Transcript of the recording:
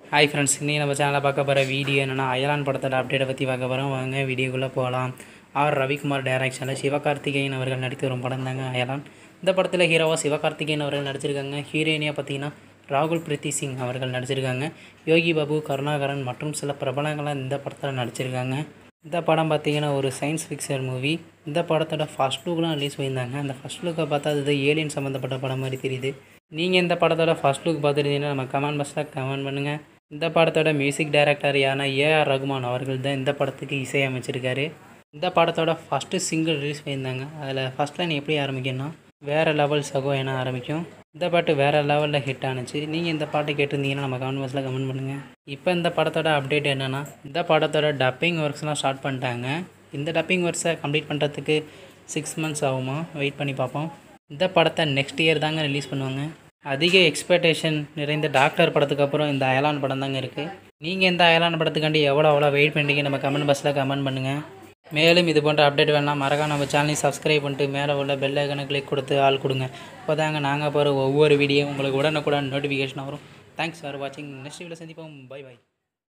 hi friends இன்றைக்கி நம்ம சேனலில் பார்க்க போகிற வீடியோ என்னென்னா அயலான் படத்தோட அப்டேட்டை பற்றி பார்க்க போகிறோம் வாங்க வீடியோக்குள்ளே போகலாம் ஆர் ரவிக்குமார் டைரக்ஷனில் சிவகார்த்திகேயன் அவர்கள் நடித்து வரும் படம் தாங்க அயலான் இந்த படத்தில் ஹீரோவாக சிவகார்த்திகேயன் அவர்கள் நடிச்சிருக்காங்க ஹீரோயினியாக பார்த்தீங்கன்னா ராகுல் பிரீத்தி சிங் அவர்கள் நடிச்சிருக்காங்க யோகி பாபு கருணாகரன் மற்றும் சில பிரபலங்களாம் இந்த படத்தில் நடிச்சிருக்காங்க இந்த படம் பார்த்தீங்கன்னா ஒரு சயின்ஸ் ஃபிக்ஷன் மூவி இந்த படத்தோட ஃபஸ்ட் லுக்லாம் ரிலீஸ் பண்ணியிருந்தாங்க அந்த ஃபஸ்ட் லுக்கை பார்த்தா அது ஏலியன் சம்மந்தப்பட்ட படம் மாதிரி தெரியுது நீங்கள் இந்த படத்தோட ஃபஸ்ட் லுக் பார்த்துருந்தீங்கன்னா நம்ம கமெண்ட் பாக்ஸில் கமெண்ட் பண்ணுங்கள் இந்த படத்தோட மியூசிக் டைரக்டர் யானா ஏஆர் ரகுமான் அவர்கள் தான் இந்த படத்துக்கு இசையமைச்சிருக்காரு இந்த படத்தோட ஃபஸ்ட்டு சிங்கிள் ரிலீஸ் பண்ணியிருந்தாங்க அதில் ஃபஸ்ட் லைன் எப்படி ஆரம்பிக்கும்னா வேறு லெவல் சகோ என ஆரம்பிக்கும் இந்த பாட்டு வேறு லெவலில் ஹிட் ஆனுச்சு நீங்கள் இந்த பாட்டை கேட்டிருந்தீங்கன்னா நம்ம கமெண்ட் பாக்ஸில் கமெண்ட் பண்ணுங்கள் இப்போ இந்த படத்தோட அப்டேட் என்னென்னா இந்த படத்தோட டப்பிங் ஒர்க்ஸ்லாம் ஸ்டார்ட் பண்ணிட்டாங்க இந்த டப்பிங் ஒர்க்ஸை கம்ப்ளீட் பண்ணுறதுக்கு சிக்ஸ் மந்த்ஸ் ஆகுமா வெயிட் பண்ணி பார்ப்போம் இந்த படத்தை நெக்ஸ்ட் இயர் தாங்க ரிலீஸ் பண்ணுவாங்க அதிக எக்ஸ்பெக்டேஷன் நிறைந்த டாக்டர் படத்துக்கு அப்புறம் இந்த அயலான் படம் தாங்க இருக்குது நீங்கள் இந்த அயலான் படத்துக்காண்டி எவ்வளோ எவ்வளோ வெயிட் பண்ணுறீங்க நம்ம கமெண்ட் பாக்ஸில் கமெண்ட் பண்ணுங்கள் மேலும் இது போன்ற அப்டேட் வேணால் மறக்காம நம்ம சேனலையும் சப்ஸ்கிரைப் பண்ணிட்டு மேலே உள்ள பெல் ஐக்கனை கிளிக் கொடுத்து ஆள் கொடுங்க அப்போ தாங்க நாங்கள் போகிற ஒவ்வொரு வீடியோ உங்களுக்கு உடனுக்குடன் நோட்டிஃபிகேஷன் வரும் தேங்க்ஸ் ஃபார் வாட்சிங் நெக்ஸ்ட் வீடியோ சந்திப்போம் பை பை